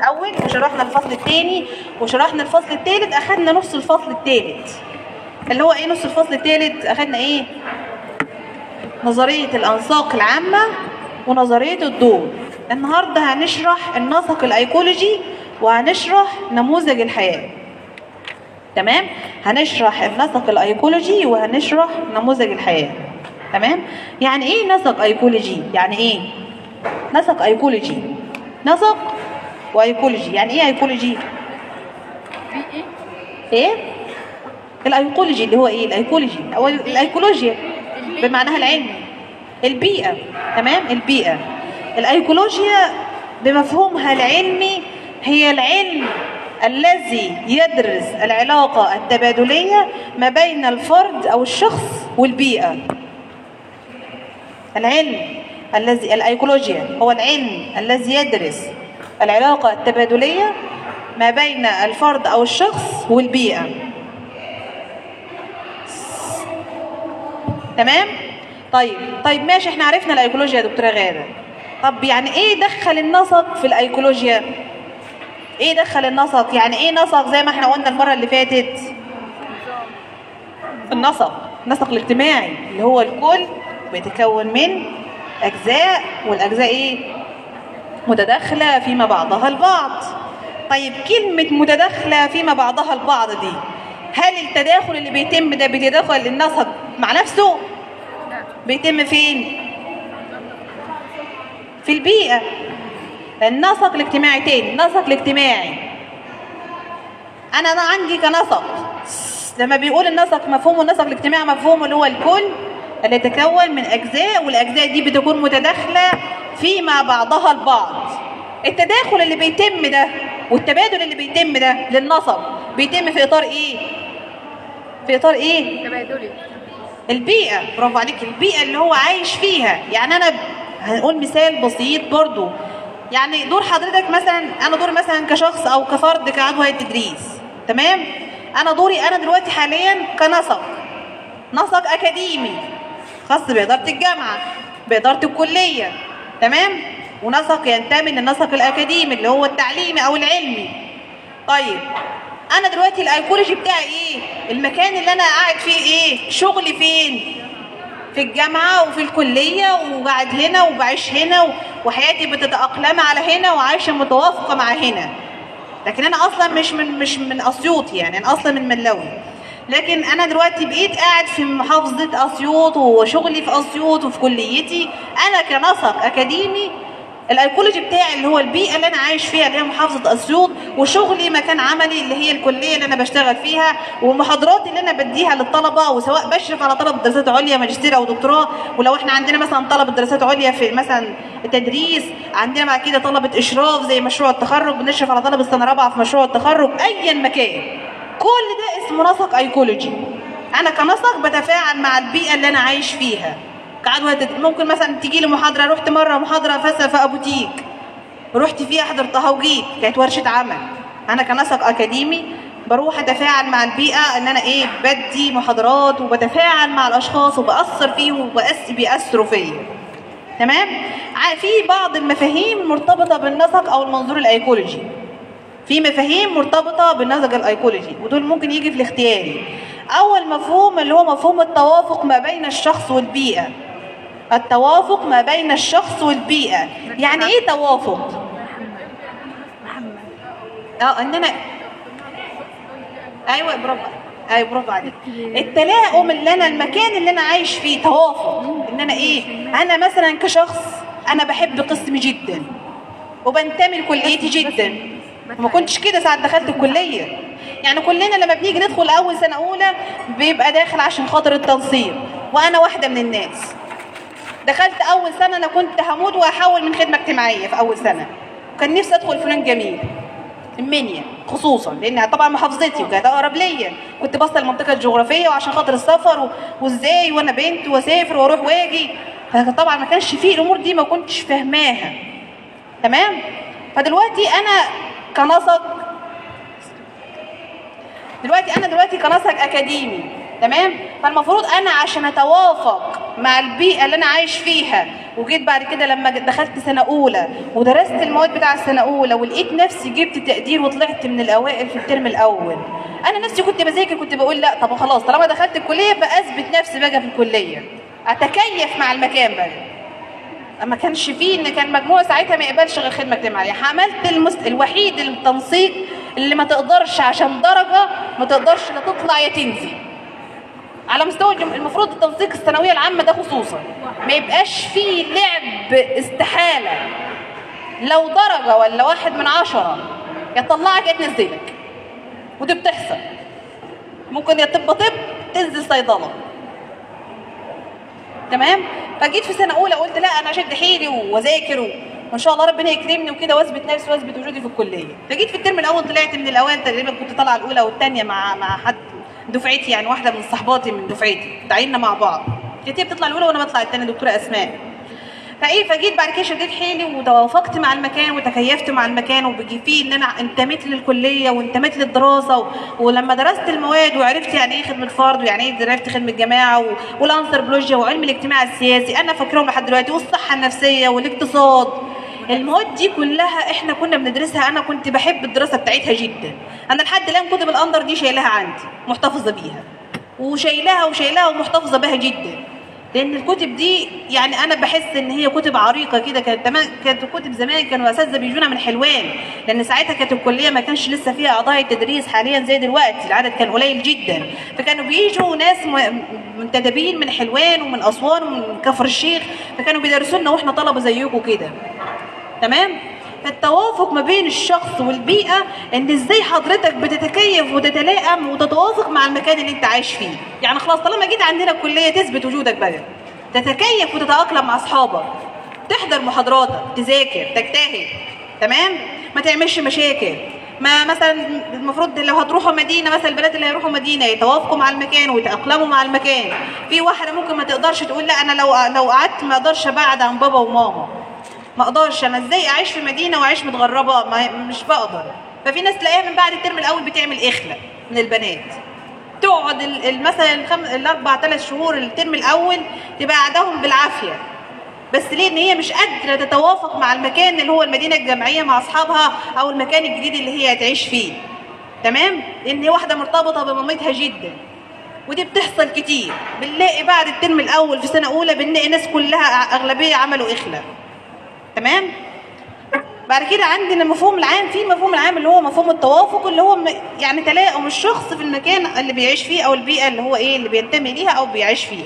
الاول وشرحنا الفصل الثاني وشرحنا الفصل الثالث اخذنا نص الفصل الثالث اللي هو ايه نص الفصل الثالث اخذنا ايه نظريه الانساق العامه ونظريه الدور النهارده هنشرح النسق الايكولوجي وهنشرح نموذج الحياه تمام هنشرح النسق الايكولوجي وهنشرح نموذج الحياه تمام يعني ايه نسق ايكولوجي يعني ايه نسق ايكولوجي نسق وايكولوجي يعني ايه ايكولوجي ايه الايكولوجي اللي هو ايه الايكولوجي او الايكولوجيا بمعناها العلمي البيئه تمام البيئه الايكولوجيا بمفهومها العلمي هي العلم الذي يدرس العلاقة التبادلية ما بين الفرد أو الشخص والبيئة العلم الذي الأيكولوجيا هو العلم الذي يدرس العلاقة التبادلية ما بين الفرد أو الشخص والبيئة تمام؟ طيب طيب ماشي احنا عرفنا الأيكولوجيا يا دكتورة غادة طب يعني ايه دخل النسق في الأيكولوجيا؟ ايه دخل النسق يعني ايه نسق زي ما احنا قلنا المره اللي فاتت النسق النسق الاجتماعي اللي هو الكل بيتكون من اجزاء والاجزاء ايه متداخله فيما بعضها البعض طيب كلمه متداخله فيما بعضها البعض دي هل التداخل اللي بيتم ده بيتداخل النسق مع نفسه بيتم فين في البيئه النسق الاجتماعي تاني النسق الاجتماعي انا انا عندي كنسق لما بيقول النسق مفهوم النسق الاجتماعي مفهوم اللي هو الكل اللي يتكون من اجزاء والاجزاء دي بتكون متداخله فيما بعضها البعض التداخل اللي بيتم ده والتبادل اللي بيتم ده للنسق بيتم في اطار ايه في اطار ايه تبادلي البيئة برافو عليك البيئة اللي هو عايش فيها يعني أنا هنقول مثال بسيط برضو يعني دور حضرتك مثلا أنا دوري مثلا كشخص أو كفرد كعضو هيئة تدريس تمام أنا دوري أنا دلوقتي حاليا كنسق نسق أكاديمي خاص بإدارة الجامعة بإدارة الكلية تمام ونسق ينتمي للنسق الأكاديمي اللي هو التعليمي أو العلمي طيب انا دلوقتي الايكولوجي بتاعي ايه المكان اللي انا قاعد فيه ايه شغلي فين في الجامعه وفي الكليه وقاعد هنا وبعيش هنا وحياتي بتتاقلم على هنا وعايشه متوافقه مع هنا لكن انا اصلا مش من مش من اسيوط يعني انا اصلا من ملاوي لكن انا دلوقتي بقيت قاعد في محافظه اسيوط وشغلي في اسيوط وفي كليتي انا كنسق اكاديمي الايكولوجي بتاعي اللي هو البيئه اللي انا عايش فيها اللي هي محافظه اسيوط وشغلي مكان عملي اللي هي الكليه اللي انا بشتغل فيها ومحاضراتي اللي انا بديها للطلبه وسواء بشرف على طلبه دراسات عليا ماجستير او دكتوراه ولو احنا عندنا مثلا طلبه دراسات عليا في مثلا تدريس عندنا بعد كده طلبه اشراف زي مشروع التخرج بنشرف على طلبه سنه رابعه في مشروع التخرج ايا مكان كل ده اسمه نسق ايكولوجي انا كنسق بتفاعل مع البيئه اللي انا عايش فيها قعدوا ممكن مثلا تجي لي محاضره رحت مره محاضره فسا في ابو تيك رحت فيها حضرتها وجيت كانت ورشه عمل انا كنسق اكاديمي بروح اتفاعل مع البيئه ان انا ايه بدي محاضرات وبتفاعل مع الاشخاص وباثر فيهم وبأس بيأثروا فيا تمام في بعض المفاهيم مرتبطه بالنسق او المنظور الايكولوجي في مفاهيم مرتبطه بالنسق الايكولوجي ودول ممكن يجي في الاختياري اول مفهوم اللي هو مفهوم التوافق ما بين الشخص والبيئه التوافق ما بين الشخص والبيئة يعني ايه توافق اه ان انا ايوه برافو ايوه برافو عليك التلاؤم اللي انا المكان اللي انا عايش فيه توافق ان انا ايه انا مثلا كشخص انا بحب قسمي جدا وبنتمي لكليتي جدا وما كنتش كده ساعة دخلت الكلية يعني كلنا لما بنيجي ندخل أول سنة أولى بيبقى داخل عشان خاطر التنصيب وأنا واحدة من الناس دخلت اول سنه انا كنت هموت واحول من خدمه اجتماعيه في اول سنه وكان نفسي ادخل فنون جميل المنيا خصوصا لانها طبعا محافظتي وكانت اقرب ليا كنت باصه المنطقه الجغرافيه وعشان خاطر السفر و... وازاي وانا بنت واسافر واروح واجي فطبعا ما كانش فيه الامور دي ما كنتش فاهماها تمام فدلوقتي انا كنسق دلوقتي انا دلوقتي كنسق اكاديمي تمام فالمفروض انا عشان اتوافق مع البيئه اللي انا عايش فيها وجيت بعد كده لما دخلت سنه اولى ودرست المواد بتاع السنه اولى ولقيت نفسي جبت تقدير وطلعت من الاوائل في الترم الاول انا نفسي كنت بذاكر كنت بقول لا طب خلاص طالما دخلت الكليه بقى اثبت نفسي بقى في الكليه اتكيف مع المكان بقى ما كانش فيه ان كان مجموع ساعتها ما يقبلش غير خدمه اجتماعيه عملت المست... الوحيد التنسيق اللي ما تقدرش عشان درجه ما تقدرش لا تطلع يا تنزل على مستوى الجم... المفروض التنسيق الثانويه العامه ده خصوصا ما يبقاش فيه لعب استحاله لو درجه ولا واحد من عشره يطلعك يا تنزلك ودي بتحصل ممكن يا طب طب تنزل صيدله تمام فجيت في سنه اولى قلت لا انا اشد حيلي واذاكر وان شاء الله ربنا يكرمني وكده واثبت نفسي واثبت وجودي في الكليه فجيت في الترم الاول طلعت من الاوائل تقريبا كنت طالعه الاولى والثانيه مع مع حد دفعتي يعني واحده من صحباتي من دفعتي تعيننا مع بعض كانت هي بتطلع الاولى وانا بطلع الثانيه دكتوره اسماء فايه فجيت بعد كده شديت حيلي وتوافقت مع المكان وتكيفت مع المكان وبيجي فيه ان انا انتميت للكليه وانتميت للدراسه و... ولما درست المواد وعرفت يعني ايه خدمه فرد ويعني ايه عرفت خدمه جماعه و... والانثروبولوجيا وعلم الاجتماع السياسي انا فاكرهم لحد دلوقتي والصحه النفسيه والاقتصاد المواد دي كلها احنا كنا بندرسها انا كنت بحب الدراسه بتاعتها جدا انا لحد الان كتب الاندر دي شايلها عندي محتفظه بيها وشايلها وشايلها ومحتفظه بها جدا لان الكتب دي يعني انا بحس ان هي كتب عريقه كده كانت تمام كانت كتب زمان كانوا اساتذه بيجونا من حلوان لان ساعتها كانت الكليه ما كانش لسه فيها اعضاء تدريس حاليا زي دلوقتي العدد كان قليل جدا فكانوا بيجوا ناس منتدبين من حلوان ومن اسوان ومن كفر الشيخ فكانوا بيدرسوا لنا واحنا طلبه زيكم كده تمام فالتوافق ما بين الشخص والبيئة ان ازاي حضرتك بتتكيف وتتلائم وتتوافق مع المكان اللي انت عايش فيه يعني خلاص طالما جيت عندنا الكلية تثبت وجودك بقى تتكيف وتتأقلم مع اصحابك تحضر محاضراتك تذاكر تجتهد تمام ما تعملش مشاكل ما مثلا المفروض لو هتروحوا مدينه مثلا البنات اللي هيروحوا مدينه يتوافقوا مع المكان ويتاقلموا مع المكان في واحده ممكن ما تقدرش تقول لا انا لو لو قعدت ما اقدرش ابعد عن بابا وماما ما اقدرش انا ازاي اعيش في مدينه واعيش متغربه ما مش بقدر ففي ناس تلاقيها من بعد الترم الاول بتعمل اخلة من البنات تقعد مثلا الخم... الاربع ثلاث شهور الترم الاول تبقى قاعداهم بالعافيه بس ليه ان هي مش قادره تتوافق مع المكان اللي هو المدينه الجامعيه مع اصحابها او المكان الجديد اللي هي هتعيش فيه تمام لان هي واحده مرتبطه بمامتها جدا ودي بتحصل كتير بنلاقي بعد الترم الاول في سنه اولى بنلاقي ناس كلها اغلبيه عملوا اخلة تمام بعد كده عندنا المفهوم العام في مفهوم العام اللي هو مفهوم التوافق اللي هو يعني تلاؤم الشخص في المكان اللي بيعيش فيه او البيئه اللي هو ايه اللي بينتمي ليها او بيعيش فيها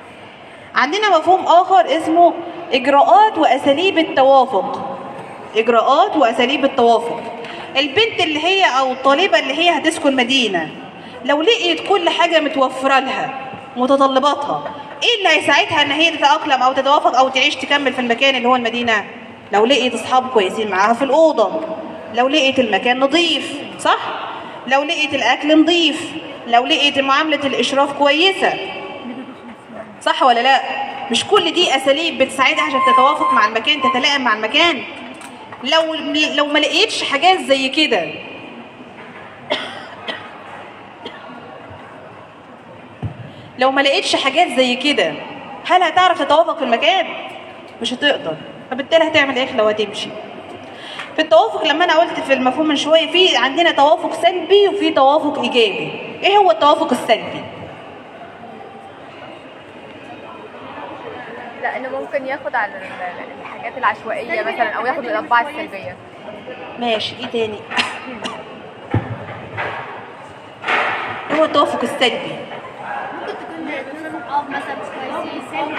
عندنا مفهوم اخر اسمه اجراءات واساليب التوافق اجراءات واساليب التوافق البنت اللي هي او الطالبه اللي هي هتسكن مدينه لو لقيت كل حاجه متوفره لها متطلباتها ايه اللي هيساعدها ان هي تتاقلم او تتوافق او تعيش تكمل في المكان اللي هو المدينه لو لقيت اصحاب كويسين معاها في الاوضه لو لقيت المكان نظيف صح لو لقيت الاكل نظيف لو لقيت معامله الاشراف كويسه صح ولا لا مش كل دي اساليب بتساعدها عشان تتوافق مع المكان تتلائم مع المكان لو لو ما لقيتش حاجات زي كده لو ما لقيتش حاجات زي كده هل هتعرف تتوافق في المكان مش هتقدر فبالتالي هتعمل ايه لو هتمشي في التوافق لما انا قلت في المفهوم من شويه في عندنا توافق سلبي وفي توافق ايجابي ايه هو التوافق السلبي لانه ممكن ياخد على الحاجات العشوائيه مثلا او ياخد الاطباع السلبيه ماشي ايه تاني ايه هو التوافق السلبي ممكن تكون اتنين صحاب مثلا مش كويسين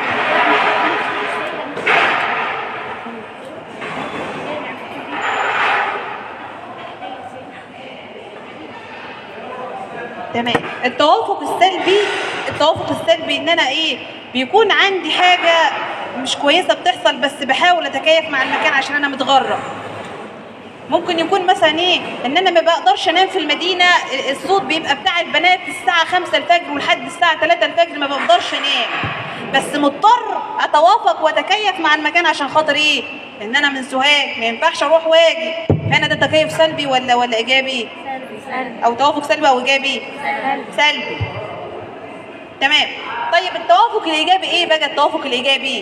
تمام التوافق السلبي التوافق السلبي ان انا ايه بيكون عندي حاجه مش كويسه بتحصل بس بحاول اتكيف مع المكان عشان انا متغرب ممكن يكون مثلا ايه ان انا ما بقدرش انام في المدينه الصوت بيبقى بتاع البنات الساعه 5 الفجر ولحد الساعه 3 الفجر ما بقدرش انام بس مضطر اتوافق واتكيف مع المكان عشان خاطر ايه ان انا من سوهاج ما ينفعش اروح واجي فانا ده تكيف سلبي ولا ولا ايجابي او توافق سلبي او ايجابي سلبي تمام طيب التوافق الايجابي ايه بقى التوافق الايجابي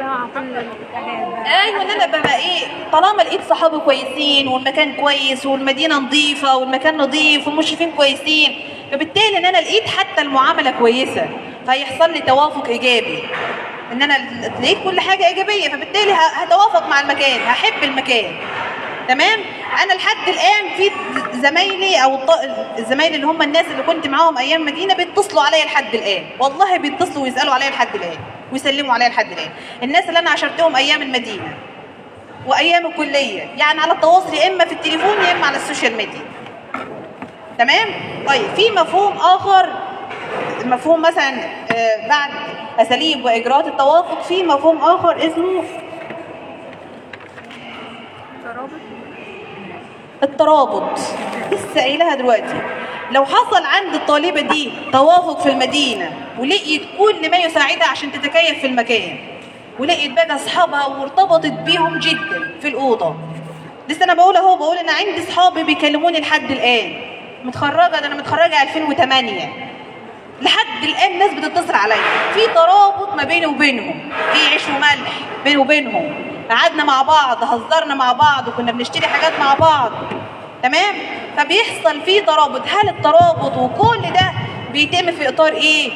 ايوه ان انا ببقى ايه طالما لقيت صحابي كويسين والمكان كويس والمدينه نظيفه والمكان نظيف والمشرفين كويسين فبالتالي ان انا لقيت حتى المعامله كويسه فيحصل لي توافق ايجابي ان انا لقيت كل حاجه ايجابيه فبالتالي ه- هتوافق مع المكان هحب المكان تمام انا لحد الان في زمايلي او الط- الزمايل اللي هم الناس اللي كنت معاهم ايام مدينه بيتصلوا عليا لحد الان والله بيتصلوا ويسالوا عليا لحد الان ويسلموا عليا لحد الان الناس اللي انا عاشرتهم ايام المدينه وايام الكليه يعني على التواصل يا اما في التليفون يا اما على السوشيال ميديا تمام طيب في مفهوم اخر مفهوم مثلا آه، بعد اساليب واجراءات التوافق في مفهوم اخر اسمه ترابط الترابط لسه قايلها دلوقتي لو حصل عند الطالبه دي توافق في المدينه ولقيت كل ما يساعدها عشان تتكيف في المكان ولقيت بقى اصحابها وارتبطت بيهم جدا في الاوضه لسه انا بقول اهو بقول انا عندي اصحابي بيكلموني لحد الان متخرجه ده انا متخرجه 2008 لحد الان ناس بتتصل عليا في ترابط ما بيني وبينهم في عيش وملح بيني وبينهم قعدنا مع بعض هزرنا مع بعض وكنا بنشتري حاجات مع بعض تمام فبيحصل فيه ترابط هل الترابط وكل ده بيتم في اطار ايه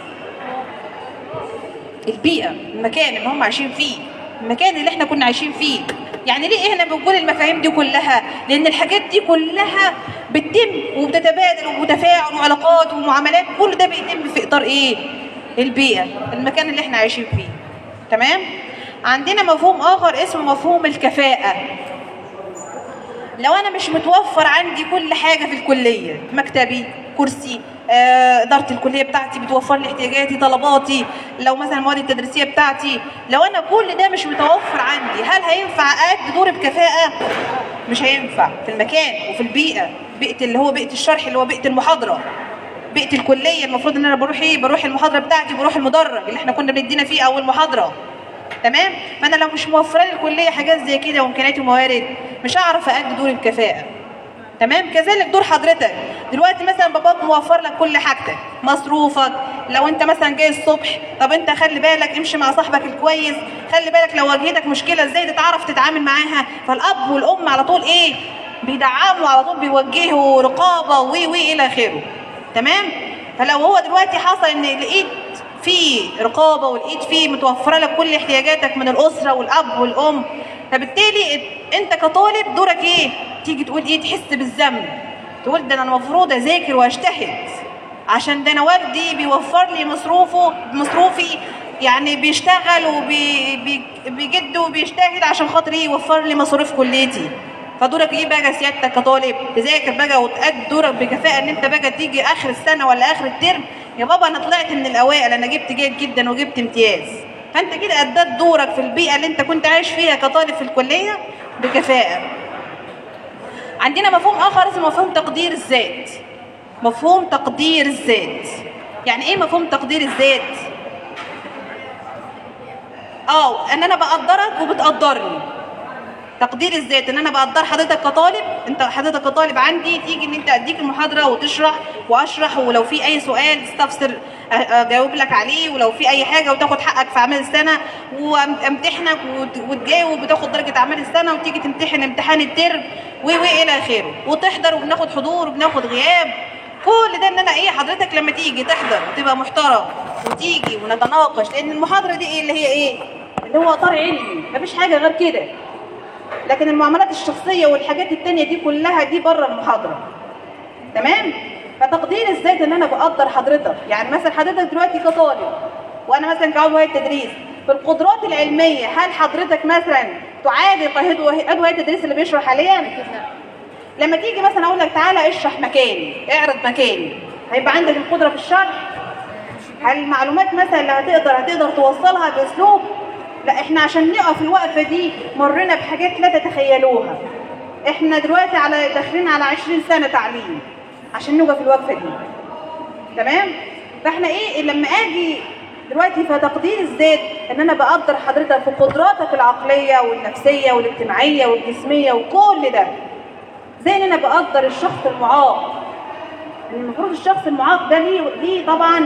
البيئه المكان اللي هم عايشين فيه المكان اللي احنا كنا عايشين فيه يعني ليه احنا بنقول المفاهيم دي كلها لان الحاجات دي كلها بتتم وبتتبادل وتفاعل وعلاقات ومعاملات كل ده بيتم في اطار ايه البيئه المكان اللي احنا عايشين فيه تمام عندنا مفهوم اخر اسمه مفهوم الكفاءه لو انا مش متوفر عندي كل حاجه في الكليه مكتبي كرسي آه، اداره الكليه بتاعتي بتوفر لي احتياجاتي طلباتي لو مثلا المواد التدريسيه بتاعتي لو انا كل ده مش متوفر عندي هل هينفع ادي دوري بكفاءه مش هينفع في المكان وفي البيئه بيئه اللي هو بيئه الشرح اللي هو بيئه المحاضره بيئه الكليه المفروض ان انا بروح ايه بروح المحاضره بتاعتي بروح المدرج اللي احنا كنا بندينا فيه اول محاضره تمام فانا لو مش موفره لي الكليه حاجات زي كده وامكانيات وموارد مش هعرف ادي دوري بكفاءه تمام كذلك دور حضرتك دلوقتي مثلا باباك موفر لك كل حاجتك مصروفك لو انت مثلا جاي الصبح طب انت خلي بالك امشي مع صاحبك الكويس خلي بالك لو واجهتك مشكله ازاي تتعرف تتعامل معاها فالاب والام على طول ايه بيدعموا على طول بيوجهوا رقابه وي وي الى اخره تمام فلو هو دلوقتي حصل ان لقيت في رقابه ولقيت في متوفره لك كل احتياجاتك من الاسره والاب والام فبالتالي انت كطالب دورك ايه تيجي تقول ايه تحس بالذنب تقول ده انا المفروض اذاكر واجتهد عشان ده انا والدي بيوفر لي مصروفه مصروفي يعني بيشتغل وبيجد وبيجتهد عشان خاطر ايه يوفر لي مصاريف كليتي فدورك ايه بقى سيادتك كطالب تذاكر بقى وتأدي دورك بكفاءه ان انت بقى تيجي اخر السنه ولا اخر الترم يا بابا انا طلعت من الاوائل انا جبت جيد جدا وجبت امتياز فانت كده اديت دورك في البيئه اللي انت كنت عايش فيها كطالب في الكليه بكفاءه عندنا مفهوم اخر اسمه مفهوم تقدير الذات مفهوم تقدير الذات يعني ايه مفهوم تقدير الذات اه ان انا بقدرك وبتقدرني تقدير الذات ان انا بقدر حضرتك كطالب انت حضرتك كطالب عندي تيجي ان انت اديك المحاضره وتشرح واشرح ولو في اي سؤال تستفسر أ- اجاوب لك عليه ولو في اي حاجه وتاخد حقك في اعمال السنه وامتحنك وت- وتجاوب وتاخد درجه اعمال السنه وتيجي تمتحن امتحان الترم و و الى اخره وتحضر وبناخد حضور وبناخد غياب كل ده ان انا ايه حضرتك لما تيجي تحضر وتبقى محترم وتيجي ونتناقش لان المحاضره دي ايه اللي هي ايه اللي هو اطار علمي مفيش حاجه غير كده لكن المعاملات الشخصيه والحاجات التانية دي كلها دي بره المحاضره تمام فتقدير الذات ان انا بقدر حضرتك يعني مثلا حضرتك دلوقتي كطالب وانا مثلا كعضو هيئه تدريس في القدرات العلميه هل حضرتك مثلا تعادل عضو عضو هيئه التدريس اللي بيشرح حاليا لما تيجي مثلا اقول لك تعالى اشرح مكاني اعرض مكاني هيبقى عندك القدره في الشرح هل المعلومات مثلا اللي هتقدر هتقدر توصلها باسلوب لا احنا عشان نقف الوقفه دي مرينا بحاجات لا تتخيلوها احنا دلوقتي على داخلين على 20 سنه تعليم عشان نوقف الوقفه دي تمام فاحنا ايه لما اجي دلوقتي في تقدير الذات ان انا بقدر حضرتك في قدراتك العقليه والنفسيه والاجتماعيه والجسميه وكل ده زي ان انا بقدر الشخص المعاق ان المفروض الشخص المعاق ده ليه ليه طبعا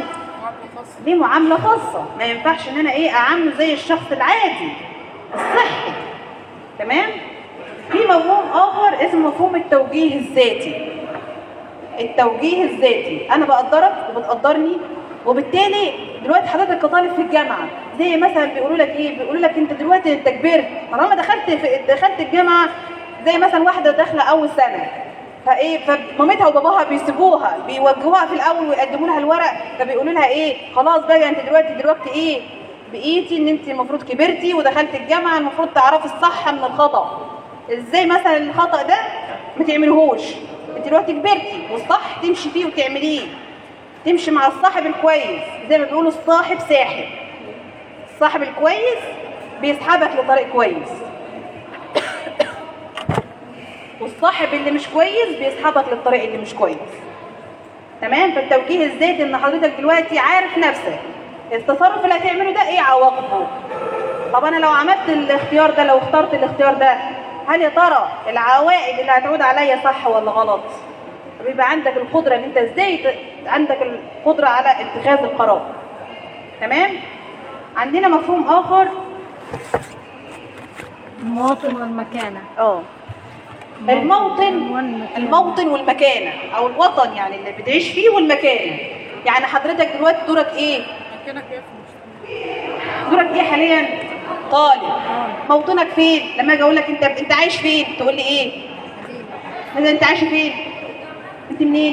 ليه معامله خاصه ما ينفعش ان انا ايه اعامله زي الشخص العادي الصحي تمام في مفهوم اخر اسمه مفهوم التوجيه الذاتي التوجيه الذاتي انا بقدرك وبتقدرني وبالتالي دلوقتي حضرتك كطالب في الجامعه زي مثلا بيقولوا لك ايه بيقولوا لك انت دلوقتي انت كبرت طالما دخلت في دخلت الجامعه زي مثلا واحده داخله اول سنه فايه فمامتها وباباها بيسيبوها بيوجهوها في الاول ويقدموا لها الورق فبيقولوا لها ايه خلاص بقى انت دلوقتي دلوقتي ايه بقيتي ان انت المفروض كبرتي ودخلت الجامعه المفروض تعرفي الصح من الخطا ازاي مثلا الخطا ده ما تعملهوش انت دلوقتي كبرتي والصح تمشي فيه وتعمليه تمشي مع الصاحب الكويس زي ما بيقولوا الصاحب ساحب الصاحب الكويس بيسحبك لطريق كويس والصاحب اللي مش كويس بيسحبك للطريق اللي مش كويس تمام فالتوجيه الذاتي ان حضرتك دلوقتي عارف نفسك التصرف اللي هتعمله ده ايه عواقبه طب انا لو عملت الاختيار ده لو اخترت الاختيار ده هل يا ترى العوائد اللي هتعود عليا صح ولا غلط بيبقى عندك القدره ان انت ازاي ت- عندك القدره على اتخاذ القرار تمام عندنا مفهوم اخر المواطن والمكانة اه الموطن الموطن والمكانه او الوطن يعني اللي بتعيش فيه والمكانه يعني حضرتك دلوقتي دورك ايه دورك ايه حاليا طالب موطنك فين لما اجي اقول لك انت انت عايش فين تقول لي ايه مثلا انت عايشه فين انت منين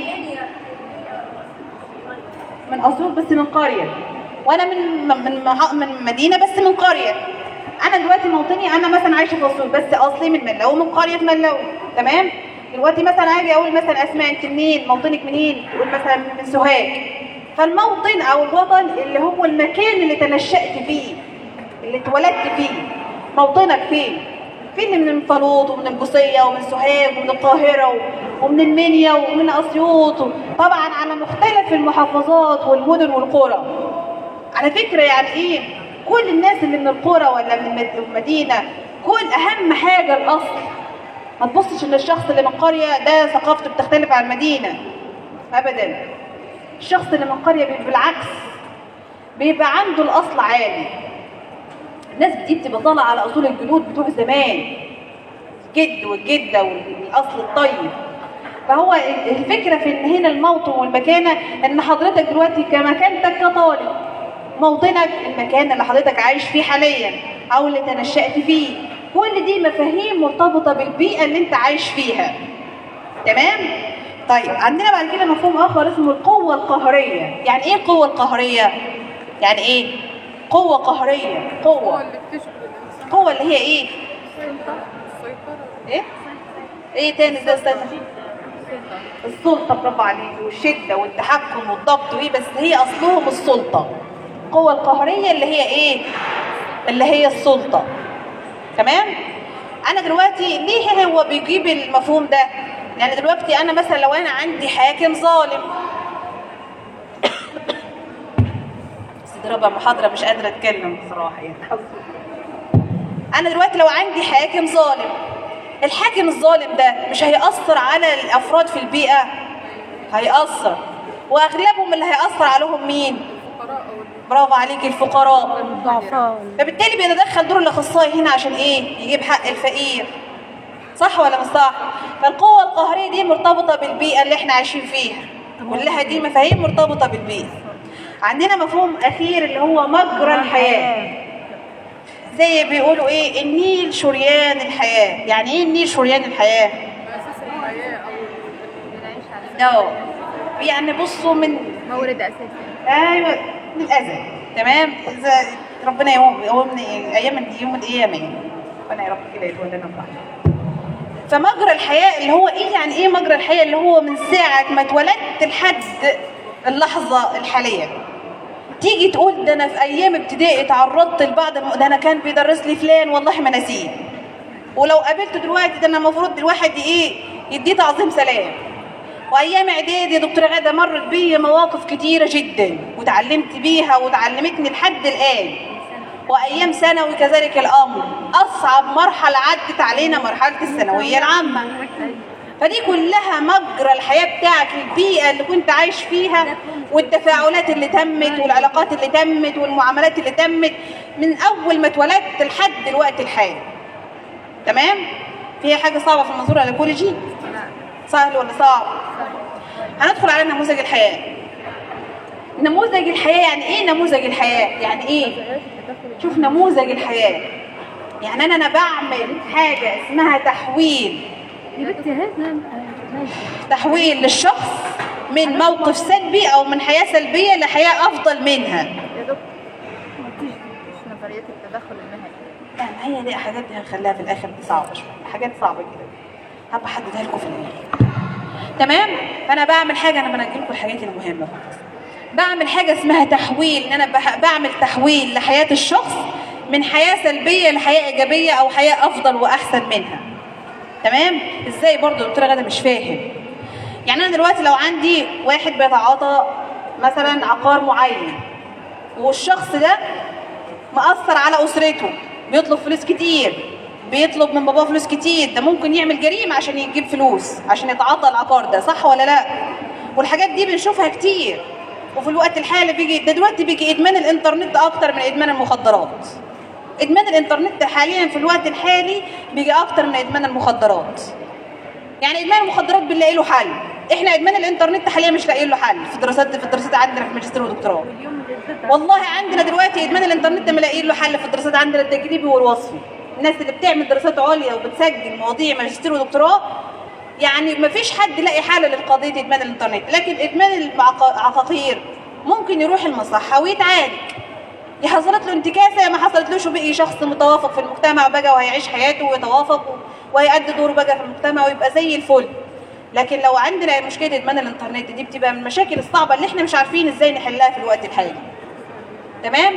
من اسيوط بس من قريه وانا من من مح- من مدينه بس من قريه انا دلوقتي موطني انا مثلا عايشه في اسيوط بس اصلي من ملاوي ومن قريه ملاوي تمام دلوقتي مثلا اجي اقول مثلا اسماء انت منين موطنك منين تقول مثلا من سوهاج فالموطن او الوطن اللي هو المكان اللي تنشأت فيه اللي اتولدت فيه موطنك فين فين من الفلوط ومن البوصية ومن سوهاج ومن القاهرة و- ومن المنيا ومن أسيوط طبعا على مختلف المحافظات والمدن والقرى على فكرة يعني إيه كل الناس اللي من القرى ولا من المد- المدينة كل أهم حاجة الأصل ما تبصش إن الشخص اللي من قرية ده ثقافته بتختلف عن المدينة أبدا الشخص اللي من قرية بيبقى بالعكس بيبقى عنده الأصل عالي الناس دي بتبقى طالعة على أصول الجدود بتوع زمان الجد والجدة والأصل الطيب فهو الفكرة في إن هنا الموطن والمكانة إن حضرتك دلوقتي كمكانتك كطالب موطنك المكان اللي حضرتك عايش فيه حاليا أو اللي تنشأت فيه كل دي مفاهيم مرتبطة بالبيئة اللي أنت عايش فيها تمام؟ طيب عندنا بعد كده مفهوم آخر اسمه القوة القهرية يعني إيه القوة القهرية؟ يعني إيه؟ قوة قهرية قوة اللي بتشغل الانسان قوة اللي هي إيه؟ السيطره ايه ايه تاني ده استنى السلطه برافو عليك والشده والتحكم والضبط وايه بس هي اصلهم السلطه القوه القهريه اللي هي ايه اللي هي السلطه تمام انا دلوقتي ليه هو بيجيب المفهوم ده يعني دلوقتي انا مثلا لو انا عندي حاكم ظالم بس دي ربع محاضره مش قادره اتكلم بصراحه يعني انا دلوقتي لو عندي حاكم ظالم الحاكم الظالم ده مش هيأثر على الافراد في البيئه هيأثر واغلبهم اللي هيأثر عليهم مين الفقراء او برافو عليك الفقراء الضعفاء فبالتالي بيتدخل دور الاخصائي هنا عشان ايه يجيب حق الفقير صح ولا مش صح فالقوه القهريه دي مرتبطه بالبيئه اللي احنا عايشين فيها كلها دي مفاهيم مرتبطه بالبيئه عندنا مفهوم اخير اللي هو مجرى الحياه زي بيقولوا ايه النيل شريان الحياه يعني ايه النيل شريان الحياه اساس الحياه او بنعيش على اه يعني بصوا من مورد أساسي ايوه من الاذى تمام اذا ربنا يقوم يقومني ايام يوم القيامه يعني ربنا يا رب كده يتولى لنا الرحمه فمجرى الحياه اللي هو ايه يعني ايه مجرى الحياه اللي هو من ساعه ما اتولدت لحد اللحظه الحاليه تيجي تقول ده انا في ايام ابتدائي تعرضت لبعض الم- ده انا كان بيدرس لي فلان والله ما نسيه ولو قابلته دلوقتي ده انا المفروض الواحد ايه يديه تعظيم سلام وايام اعدادي يا دكتوره غاده مرت بيا مواقف كتيره جدا وتعلمت بيها وتعلمتني لحد الان وايام ثانوي كذلك الامر اصعب مرحله عدت علينا مرحله الثانويه العامه فدي كلها مجرى الحياه بتاعك البيئه اللي كنت عايش فيها والتفاعلات اللي تمت والعلاقات اللي تمت والمعاملات اللي تمت من اول ما اتولدت لحد الوقت الحالي تمام فيها حاجه صعبه في المنظور الايكولوجي سهل ولا صعب هندخل على نموذج الحياه نموذج الحياه يعني ايه نموذج الحياه يعني ايه شوف نموذج الحياه يعني انا انا بعمل حاجه اسمها تحويل يا بنتي هذا ماشي تحويل للشخص من موقف سلبي او من حياه سلبيه لحياه افضل منها يا دكتور مفيش مش نظريات التدخل المهني لا ما هي دي حاجات دي هنخليها في الاخر دي صعبه شويه حاجات صعبه كده هبقى احددها لكم في الاخر تمام فانا بعمل حاجه انا بنجي لكم الحاجات المهمه خالص بعمل حاجه اسمها تحويل ان انا بح- بعمل تحويل لحياه الشخص من حياه سلبيه لحياه ايجابيه او حياه افضل واحسن منها تمام ازاي برضو دكتوره غاده مش فاهم يعني انا دلوقتي لو عندي واحد بيتعاطى مثلا عقار معين والشخص ده مأثر على أسرته بيطلب فلوس كتير بيطلب من باباه فلوس كتير ده ممكن يعمل جريمة عشان يجيب فلوس عشان يتعاطى العقار ده صح ولا لا والحاجات دي بنشوفها كتير وفي الوقت الحالي بيجي ده دلوقتي بيجي إدمان الإنترنت أكتر من إدمان المخدرات إدمان الإنترنت حاليا في الوقت الحالي بيجي أكتر من إدمان المخدرات يعني ادمان المخدرات بنلاقي له حل احنا ادمان الانترنت حاليا مش لاقيين له حل في الدراسات في الدراسات عندنا في ماجستير ودكتوراه واليوم اللي زاد والله عندنا دلوقتي ادمان الانترنت ملاقيين له حل في الدراسات عندنا التجريبي والوصفي الناس اللي بتعمل دراسات عليا وبتسجل مواضيع ماجستير ودكتوراه يعني ما فيش حد لاقي حل للقضيه ادمان الانترنت لكن ادمان العقاقير ممكن يروح المصحه ويتعالج دي حصلت له انتكاسه يا ما حصلتلوش وبقي شخص متوافق في المجتمع بقى وهيعيش حياته ويتوافق وهيأدي دوره بقى في المجتمع ويبقى زي الفل لكن لو عندنا مشكله ادمان الانترنت دي بتبقى من المشاكل الصعبه اللي احنا مش عارفين ازاي نحلها في الوقت الحالي تمام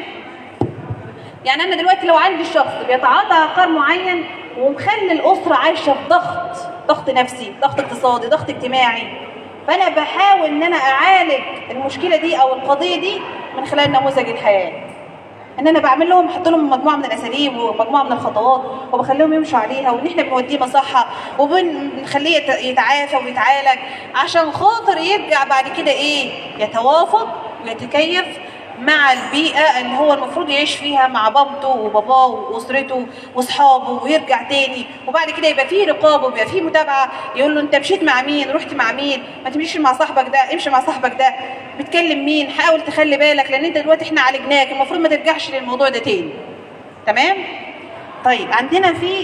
يعني انا دلوقتي لو عندي شخص بيتعاطى عقار معين ومخلي الاسره عايشه في ضغط ضغط نفسي ضغط اقتصادي ضغط اجتماعي فانا بحاول ان انا اعالج المشكله دي او القضيه دي من خلال نموذج الحياه ان انا بعمل لهم احط لهم مجموعه من الاساليب ومجموعه من الخطوات وبخليهم يمشوا عليها وان احنا بنوديه مصحه وبنخليه يت- يتعافى ويتعالج عشان خاطر يرجع بعد كده ايه يتوافق ويتكيف مع البيئة اللي هو المفروض يعيش فيها مع بابته وباباه وأسرته وأصحابه ويرجع تاني وبعد كده يبقى فيه رقابة ويبقى فيه متابعة يقول له أنت مشيت مع مين رحت مع مين ما تمشيش مع صاحبك ده امشي مع صاحبك ده بتكلم مين حاول تخلي بالك لأن أنت دلوقتي احنا عالجناك المفروض ما ترجعش للموضوع ده تاني تمام طيب عندنا في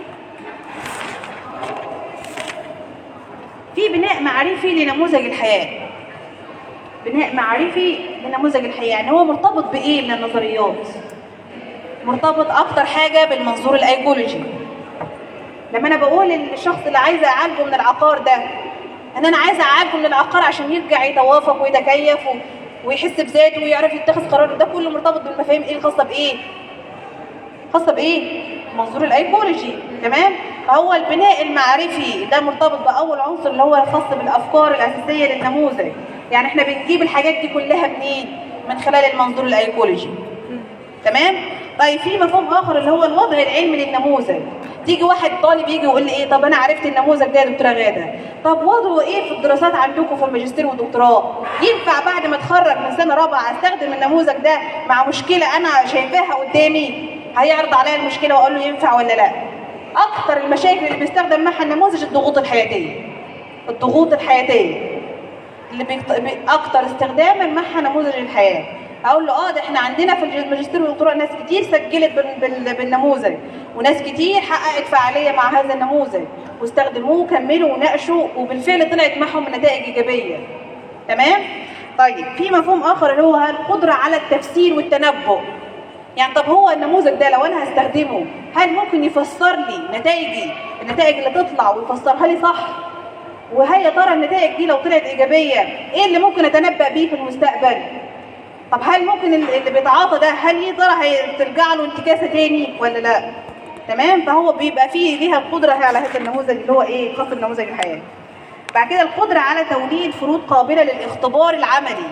في بناء معرفي لنموذج الحياه بناء معرفي لنموذج الحياه يعني هو مرتبط بايه من النظريات مرتبط اكتر حاجه بالمنظور الايكولوجي لما انا بقول للشخص اللي عايزه اعالجه من العقار ده ان انا عايزه اعالجه من العقار عشان يرجع يتوافق ويتكيف و... ويحس بذاته ويعرف يتخذ قرار ده كله مرتبط بالمفاهيم ايه الخاصه بايه خاصه بايه منظور الايكولوجي تمام فهو البناء المعرفي ده مرتبط باول عنصر اللي هو الخاص بالافكار الاساسيه للنموذج يعني احنا بنجيب الحاجات دي كلها منين من خلال المنظور الايكولوجي تمام طيب في مفهوم اخر اللي هو الوضع العلمي للنموذج تيجي واحد طالب يجي يقول لي ايه طب انا عرفت النموذج ده يا دكتوره غاده طب وضعه ايه في الدراسات عندكم في الماجستير والدكتوراه ينفع بعد ما اتخرج من سنه رابعه استخدم النموذج ده مع مشكله انا شايفاها قدامي هيعرض عليا المشكله واقول له ينفع ولا لا اكتر المشاكل اللي بيستخدم معها النموذج الضغوط الحياتيه الضغوط الحياتيه اللي بيكت... بي- اكتر استخداما معها نموذج الحياه اقول له اه ده احنا عندنا في الماجستير والدكتوراه ناس كتير سجلت بال... بال... بالنموذج وناس كتير حققت فعاليه مع هذا النموذج واستخدموه وكملوا وناقشوا وبالفعل طلعت معهم نتائج ايجابيه تمام طيب في مفهوم اخر اللي هو القدره على التفسير والتنبؤ يعني طب هو النموذج ده لو انا هستخدمه هل ممكن يفسر لي نتائجي النتائج اللي تطلع ويفسرها لي صح وهل يا ترى النتائج دي لو طلعت ايجابيه ايه اللي ممكن اتنبأ بيه في المستقبل طب هل ممكن ال- اللي بيتعاطى ده هل يا ترى هترجع له انتكاسه تاني ولا لا تمام فهو بيبقى فيه ليها القدره على هذا النموذج اللي هو ايه خاص بنموذج الحياه بعد كده القدره على توليد فروض قابله للاختبار العملي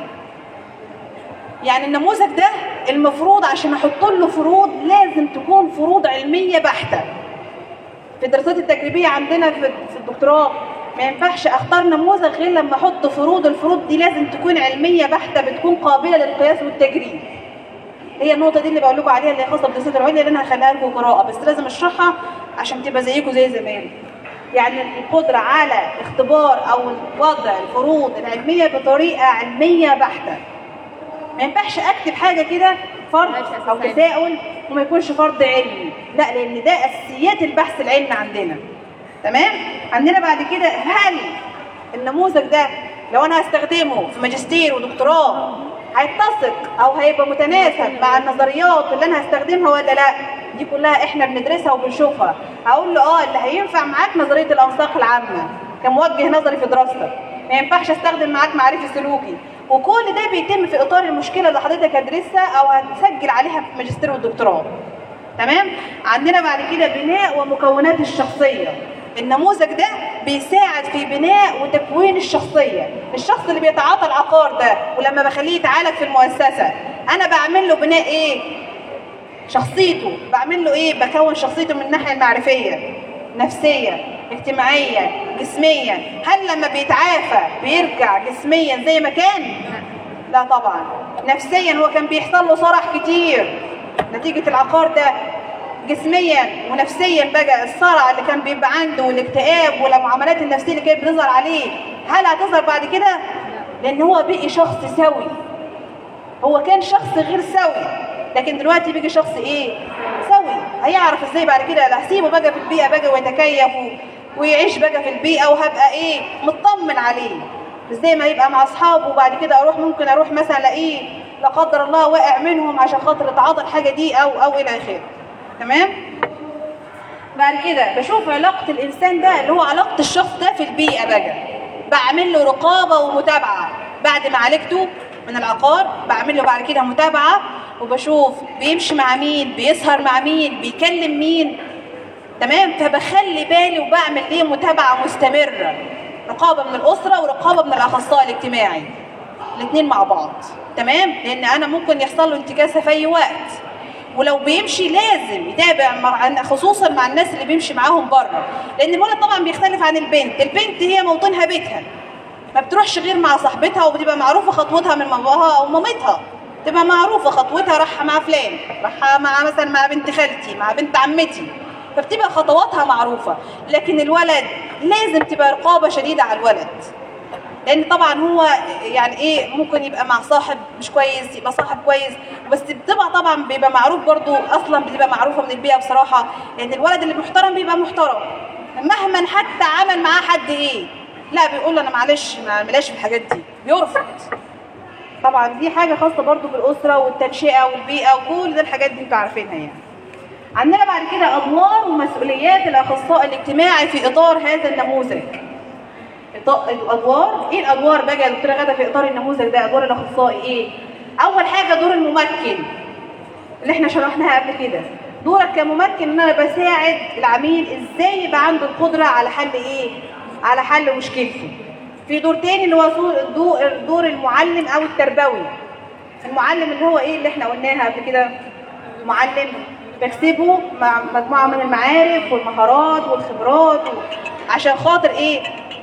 يعني النموذج ده المفروض عشان احط له فروض لازم تكون فروض علميه بحته في الدراسات التجريبيه عندنا في في الدكتوراه ما ينفعش اختار نموذج غير لما احط فروض الفروض دي لازم تكون علميه بحته بتكون قابله للقياس والتجريب هي النقطه دي اللي بقول لكم عليها اللي هي خاصه بالدراسات العليا اللي انا هخليها لكم قراءه بس لازم اشرحها عشان تبقى زيكم زي زمان يعني القدره على اختبار او وضع الفروض العلميه بطريقه علميه بحته ما ينفعش اكتب حاجه كده فرض ماشي او أساسية. تساؤل وما يكونش فرض علمي لا لان ده اساسيات البحث العلمي عندنا تمام عندنا بعد كده هل النموذج ده لو انا هستخدمه في ماجستير ودكتوراه هيتسق او هيبقى متناسب مع النظريات اللي انا هستخدمها ولا لا دي كلها احنا بندرسها وبنشوفها هقول له اه اللي هينفع معاك نظريه الانساق العامه كموجه نظري في دراستك ما ينفعش استخدم معاك معرفي سلوكي وكل ده بيتم في اطار المشكله اللي حضرتك هتدرسها او هتسجل عليها في الماجستير والدكتوراه تمام عندنا بعد كده بناء ومكونات الشخصيه النموذج ده بيساعد في بناء وتكوين الشخصيه الشخص اللي بيتعاطى العقار ده ولما بخليه يتعالج في المؤسسه انا بعمل له بناء ايه شخصيته بعمل له ايه بكون شخصيته من الناحيه المعرفيه نفسيه اجتماعيا جسميا هل لما بيتعافى بيرجع جسميا زي ما كان لا طبعا نفسيا هو كان بيحصل له صرح كتير نتيجه العقار ده جسميا ونفسيا بقى الصرع اللي كان بيبقى عنده والاكتئاب والمعاملات النفسيه اللي كانت بتظهر عليه هل هتظهر بعد كده لان هو بقي شخص سوي هو كان شخص غير سوي لكن دلوقتي بيجي شخص ايه سوي هيعرف ازاي بعد كده لا هسيبه بقى في البيئه بقى ويتكيف و- ويعيش بقى في البيئه وهبقى ايه مطمن عليه مش زي ما يبقى مع اصحابه وبعد كده اروح ممكن اروح مثلا الاقيه لا قدر الله واقع منهم عشان خاطر اتعاطى الحاجه دي او او الى اخره تمام بعد كده بشوف علاقة الإنسان ده اللي هو علاقة الشخص ده في البيئة بقى بعمل له رقابة ومتابعة بعد ما عالجته من العقار بعمل له بعد كده متابعة وبشوف بيمشي مع مين بيسهر مع مين بيكلم مين تمام فبخلي بالي وبعمل ليه متابعة مستمرة رقابة من الأسرة ورقابة من الأخصائي الاجتماعي الاثنين مع بعض تمام لأن أنا ممكن يحصل له انتكاسة في أي وقت ولو بيمشي لازم يتابع مع خصوصا مع الناس اللي بيمشي معاهم بره لان الولد طبعا بيختلف عن البنت البنت هي موطنها بيتها ما بتروحش غير مع صاحبتها وبتبقى معروفه خطوتها من باباها او مامتها تبقى معروفه خطوتها رايحه مع فلان رايحه مع مثلا مع بنت خالتي مع بنت عمتي فبتبقى خطواتها معروفه لكن الولد لازم تبقى رقابه شديده على الولد لان طبعا هو يعني ايه ممكن يبقى مع صاحب مش كويس يبقى صاحب كويس بس بتبقى طبعا بيبقى معروف برضو اصلا بتبقى معروفه من البيئه بصراحه لان الولد اللي محترم بيبقى محترم مهما حتى عمل معاه حد ايه لا بيقول له انا معلش ما اعملهاش في الحاجات دي بيرفض طبعا دي حاجه خاصه برضو بالاسره والتنشئه والبيئه وكل ده الحاجات دي انتوا عارفينها يعني عندنا بعد كده ادوار ومسؤوليات الاخصائي الاجتماعي في اطار هذا النموذج الط- الادوار ايه الادوار بقى يا دكتوره غاده في اطار النموذج ده ادوار الاخصائي ايه اول حاجه دور الممكن اللي احنا شرحناها قبل كده دورك كممكن ان انا بساعد العميل ازاي يبقى عنده القدره على حل ايه على حل مشكلته في دور تاني اللي هو دور- دور دور المعلم او التربوي المعلم اللي هو ايه اللي احنا قلناها قبل كده معلم بكسبه مع مجموعه من المعارف والمهارات والخبرات و... عشان خاطر ايه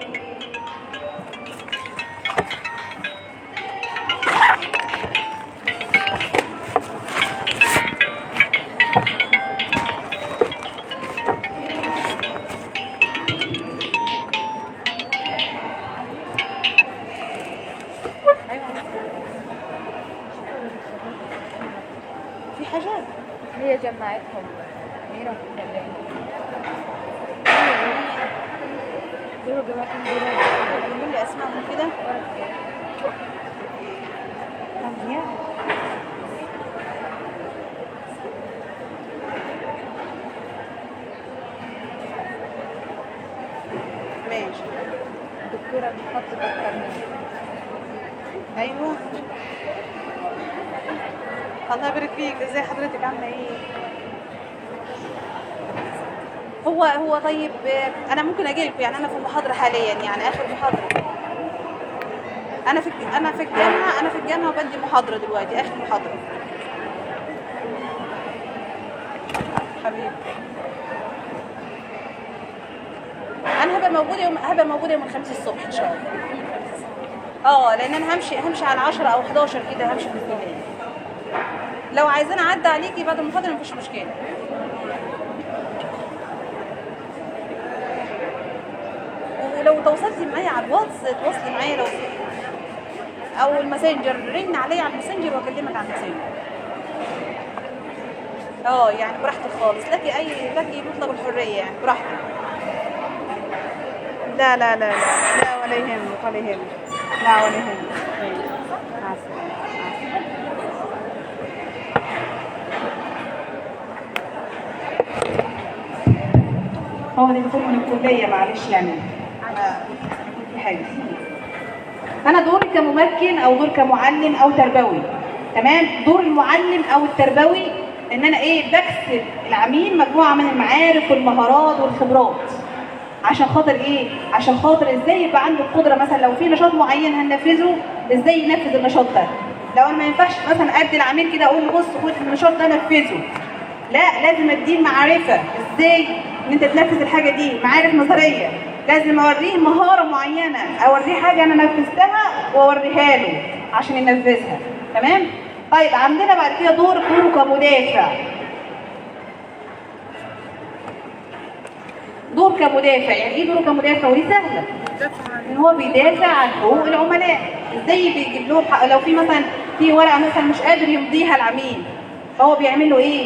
في حاجات هي جمعتهم ميرا بتتكلم دول جماعتهم دول قولوا لي اسمائهم كده أنبياء. ماشي الدكتورة بتحط دكتور ايوه الله يبارك فيك ازاي حضرتك عامله ايه هو هو طيب آه، انا ممكن اجي لكم يعني انا في المحاضره حاليا يعني اخر محاضره انا في الج- انا في الجامعه انا في الجامعه وبدي محاضره دلوقتي اخر محاضره حبيبي انا انا هبقى موجوده يوم هبقى موجوده يوم الخميس الصبح ان شاء الله اه لان انا همشي همشي على 10 او 11 كده همشي في الكليه لو عايزين اعدي عليكي بعد المحاضره مفيش مشكله ولو تواصلتي معايا على الواتس تواصلي معايا لو او الماسنجر رن عليا على الماسنجر واكلمك على الماسنجر اه يعني براحتك خالص لك اي لك مطلق الحريه يعني براحتك لا لا لا لا لا ولا يهمك ولا يهمك لا ولا يهمك مع السلامه مع السلامه هو الدكتور من الكليه معلش يعني أنا في حاجه انا دوري كممكن او دور كمعلم او تربوي تمام دور المعلم او التربوي ان انا ايه بكسب العميل مجموعه من المعارف والمهارات والخبرات عشان خاطر ايه عشان خاطر ازاي يبقى عنده القدره مثلا لو في نشاط معين هننفذه ازاي ينفذ النشاط ده لو انا ما ينفعش مثلا ادي العميل كده اقول له بص خد النشاط ده نفذه لا لازم اديه معرفه ازاي ان انت تنفذ الحاجه دي معارف نظريه لازم اوريه مهاره معينه اوريه حاجه انا نفذتها واوريها له عشان ينفذها تمام طيب عندنا بعد كده دور دوره كمدافع دور كمدافع يعني ايه دوره كمدافع ودي سهله ان هو بيدافع عن حقوق العملاء ازاي بيجيب لهم حق لو في مثلا في ورقه مثلا مش قادر يمضيها العميل فهو بيعمل له ايه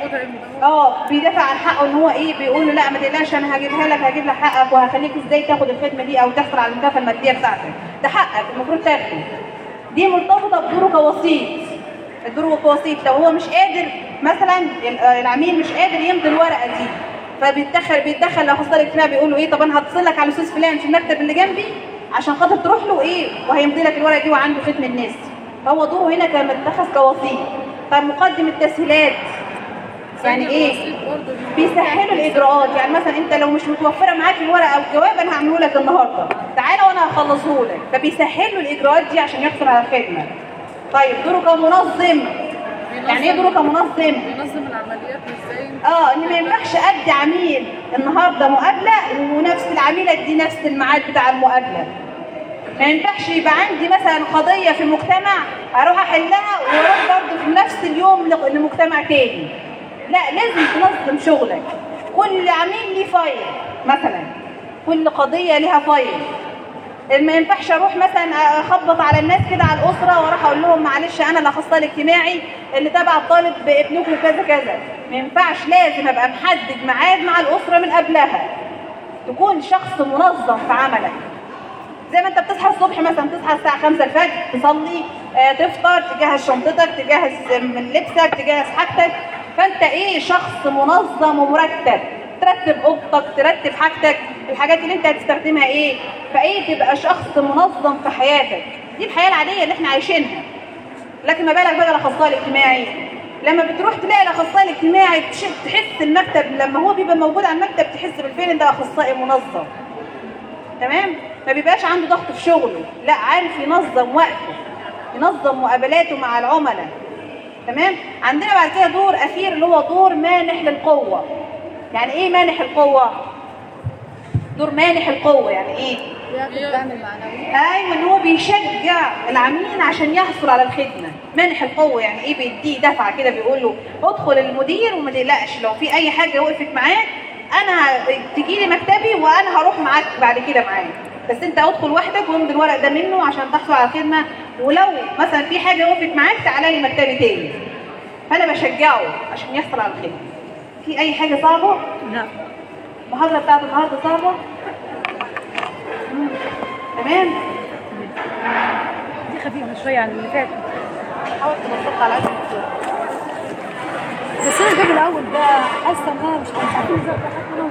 اه بيدافع عن حقه ان هو ايه بيقول له لا ما تقلقش انا هجيبها لك هجيب لك حقك وهخليك ازاي تاخد الخدمه دي او تحصل على المكافاه الماديه بتاعتك ده حقك المفروض تاخده دي مرتبطه بدوره كوسيط الدور كوسيط لو هو مش قادر مثلا العميل مش قادر يمضي الورقه دي فبيتدخل بيتدخل لو اخصائي اجتماعي بيقول له ايه طب انا هتصل لك على الاستاذ فلان في المكتب اللي جنبي عشان خاطر تروح له ايه وهيمضي لك الورقه دي وعنده ختم الناس فهو دوره هنا كان متخذ كوسيط طب مقدم التسهيلات يعني ايه بيسهلوا الاجراءات يعني مثلا انت لو مش متوفره معاك الورقه او الجواب انا هعمله لك النهارده تعالى وانا هخلصه لك فبيسهلوا الاجراءات دي عشان يحصل على الخدمه طيب دوره كمنظم يعني ايه دوره كمنظم بينظم العمليات ازاي اه ان ما ينفعش ادي عميل النهارده مقابله ونفس العميل ادي نفس الميعاد بتاع المقابله ما ينفعش يبقى عندي مثلا قضيه في المجتمع اروح احلها واروح برضه في نفس اليوم لق- لمجتمع تاني لا لازم تنظم شغلك كل عميل ليه فايل مثلا كل قضيه ليها فايل ما ينفعش اروح مثلا اخبط على الناس كده على الاسره واروح اقول لهم معلش انا الاخصائي الاجتماعي اللي تبع الطالب بابنكم كذا كذا ما ينفعش لازم ابقى محدد ميعاد مع الاسره من قبلها تكون شخص منظم في عملك زي ما انت بتصحى الصبح مثلا تصحى الساعه 5 الفجر تصلي آه، تفطر تجهز شنطتك تجهز من لبسك تجهز حاجتك فانت ايه شخص منظم ومرتب ترتب اوضتك ترتب حاجتك الحاجات اللي انت هتستخدمها ايه فايه تبقى شخص منظم في حياتك دي الحياه العاديه اللي احنا عايشينها لكن ما بالك بقى الاخصائي الاجتماعي لما بتروح تلاقي الاخصائي الاجتماعي تش- تحس المكتب لما هو بيبقى موجود على المكتب تحس بالفعل ان ده اخصائي منظم تمام ما بيبقاش عنده ضغط في شغله لا عارف ينظم وقته ينظم مقابلاته مع العملاء تمام عندنا بعد كده دور اخير اللي هو دور مانح للقوه يعني ايه مانح القوه دور مانح القوه يعني ايه بياخد دعم المعنوي ايوه ان هو بيشجع العميل عشان يحصل على الخدمه مانح القوه يعني ايه بيديه دفعه كده بيقول له ادخل المدير وما تقلقش لو في اي حاجه وقفت معاك انا تجي لي مكتبي وانا هروح معاك بعد كده معاك بس انت ادخل وحدك وامضي الورق ده منه عشان تحصل على الخدمه ولو مثلا في حاجه وقفت معاك تعالى لي مكتبي تاني فانا بشجعه عشان يحصل على الخدمه في اي حاجه صعبه لا المحاضره بتاعت النهارده صعبه مم. تمام دي خفيفه شويه عن اللي فات حاول تبسطها على قد ما تقدر. بس انا الجو الاول ده حاسه ان انا مش عارفه ازاي